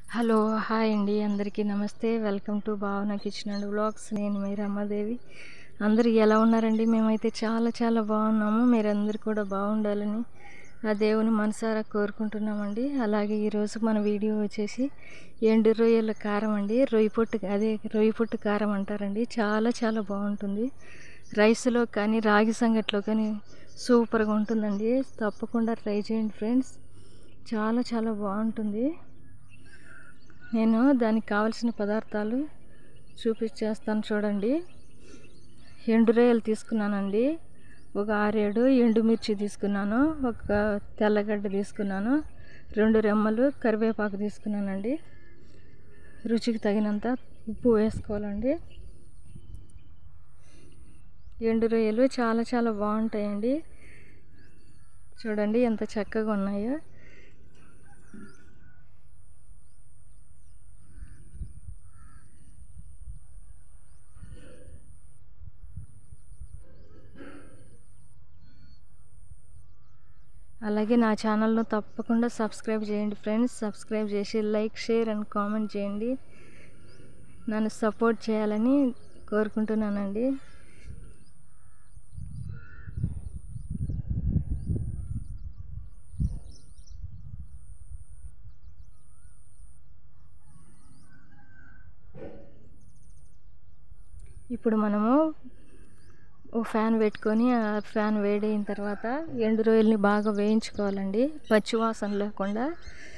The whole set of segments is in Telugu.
హలో హాయ్ అండి అందరికీ నమస్తే welcome to Bhavana kitchen and blogs నేను మీ రమాదేవి అందరూ ఎలా ఉన్నారండి మేమైతే చాలా చాలా బాగున్నాము మీరందరూ కూడా బాగుండాలని ఆ దేవుని మనసారా కోరుకుంటున్నామండి అలాగే ఈరోజు మన వీడియో వచ్చేసి ఎండు రొయ్యల కారం అండి రొయ్యి పొట్టు అదే రొయ్యి పొట్టు కారం అంటారండి చాలా చాలా బాగుంటుంది రైస్లో కానీ రాగి సంగట్లో కానీ సూపర్గా ఉంటుందండి తప్పకుండా ట్రై చేయండి ఫ్రెండ్స్ చాలా చాలా బాగుంటుంది నేను దానికి కావలసిన పదార్థాలు చూపించేస్తాను చూడండి ఎండు రొయ్యలు తీసుకున్నానండి ఒక ఆరేడు ఎండుమిర్చి తీసుకున్నాను ఒక తెల్లగడ్డ తీసుకున్నాను రెండు రెమ్మలు కరివేపాకు తీసుకున్నానండి రుచికి తగినంత ఉప్పు వేసుకోవాలండి ఎండు రొయ్యలు చాలా చాలా బాగుంటాయండి చూడండి ఎంత చక్కగా ఉన్నాయో అలాగే నా ఛానల్ను తప్పకుండా సబ్స్క్రైబ్ చేయండి ఫ్రెండ్స్ సబ్స్క్రైబ్ చేసి లైక్ షేర్ అండ్ కామెంట్ చేయండి నన్ను సపోర్ట్ చేయాలని కోరుకుంటున్నానండి ఇప్పుడు మనము ఓ ఫ్యాన్ పెట్టుకొని ఆ ఫ్యాన్ వేడైన తర్వాత ఎండు రొయ్యల్ని బాగా వేయించుకోవాలండి పచ్చివాసన లేకుండా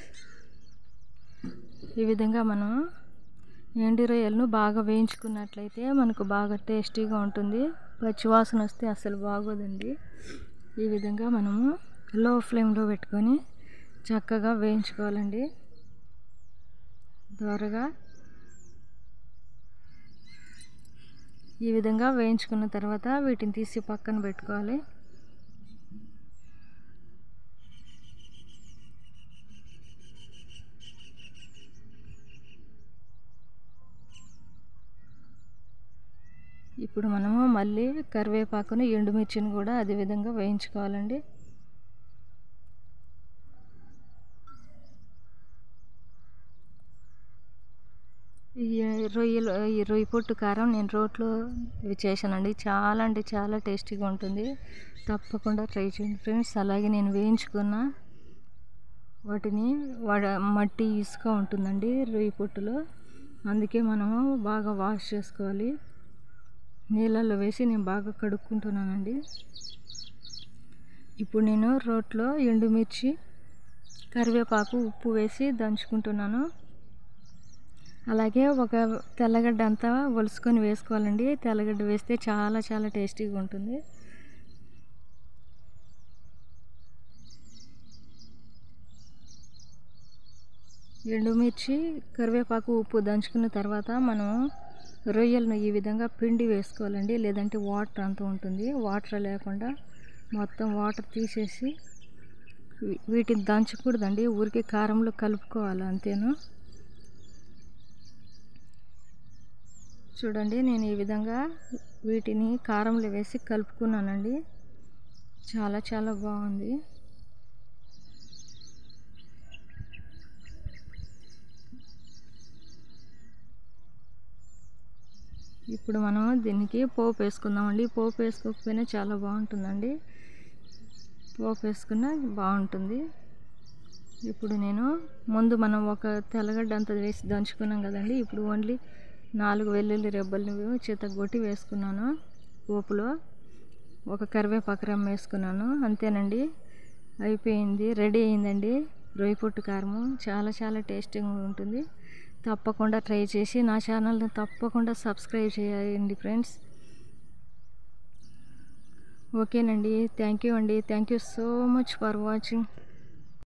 ఈ విధంగా మనం ఎండు రొయ్యలను బాగా వేయించుకున్నట్లయితే మనకు బాగా టేస్టీగా ఉంటుంది పచ్చివాసన వస్తే అసలు బాగోదండి ఈ విధంగా మనము లో ఫ్లేమ్లో పెట్టుకొని చక్కగా వేయించుకోవాలండి దోరగా ఈ విధంగా వేయించుకున్న తర్వాత వీటిని తీసి పక్కన పెట్టుకోవాలి ఇప్పుడు మనము మళ్ళీ కరివేపాకును ఎండుమిర్చిని కూడా అదే విధంగా వేయించుకోవాలండి ఈ రొయ్యలు ఈ రొయ్య పొట్టు కారం నేను రోట్లో ఇవి చేశానండి చాలా అంటే చాలా టేస్టీగా ఉంటుంది తప్పకుండా ట్రై చేయండి ఫ్రెండ్స్ అలాగే నేను వేయించుకున్న వాటిని వాడ మట్టి ఇసుక ఉంటుందండి రొయ్య పొట్టులో అందుకే మనము బాగా వాష్ చేసుకోవాలి నీళ్ళల్లో వేసి నేను బాగా కడుక్కుంటున్నానండి ఇప్పుడు నేను రోట్లో ఎండుమిర్చి కరివేపాకు ఉప్పు వేసి దంచుకుంటున్నాను అలాగే ఒక తెల్లగడ్డ అంతా ఒలుసుకొని వేసుకోవాలండి తెల్లగడ్డ వేస్తే చాలా చాలా టేస్టీగా ఉంటుంది ఎండుమిర్చి కరివేపాకు ఉప్పు దంచుకున్న తర్వాత మనం రొయ్యలను ఈ విధంగా పిండి వేసుకోవాలండి లేదంటే వాటర్ అంతా ఉంటుంది వాటర్ లేకుండా మొత్తం వాటర్ తీసేసి వీటిని దంచకూడదండి ఊరికే కారంలో కలుపుకోవాలి అంతేను చూడండి నేను ఈ విధంగా వీటిని కారంలో వేసి కలుపుకున్నానండి చాలా చాలా బాగుంది ఇప్పుడు మనం దీనికి పోపు వేసుకుందామండి పోపు వేసుకోకపోయినా చాలా బాగుంటుందండి పోపు వేసుకున్నా బాగుంటుంది ఇప్పుడు నేను ముందు మనం ఒక తెల్లగడ్డ అంత వేసి దంచుకున్నాం కదండి ఇప్పుడు ఓన్లీ నాలుగు వెల్లుల్లి రెబ్బలు చితగొట్టి వేసుకున్నాను పోపులో ఒక కరివేపాకు రమ్మ వేసుకున్నాను అంతేనండి అయిపోయింది రెడీ అయిందండి రొయ్య పొట్టు కారము చాలా చాలా టేస్టీగా ఉంటుంది తప్పకుండా ట్రై చేసి నా ఛానల్ని తప్పకుండా సబ్స్క్రైబ్ చేయండి ఫ్రెండ్స్ ఓకేనండి థ్యాంక్ యూ అండి thank you so much for watching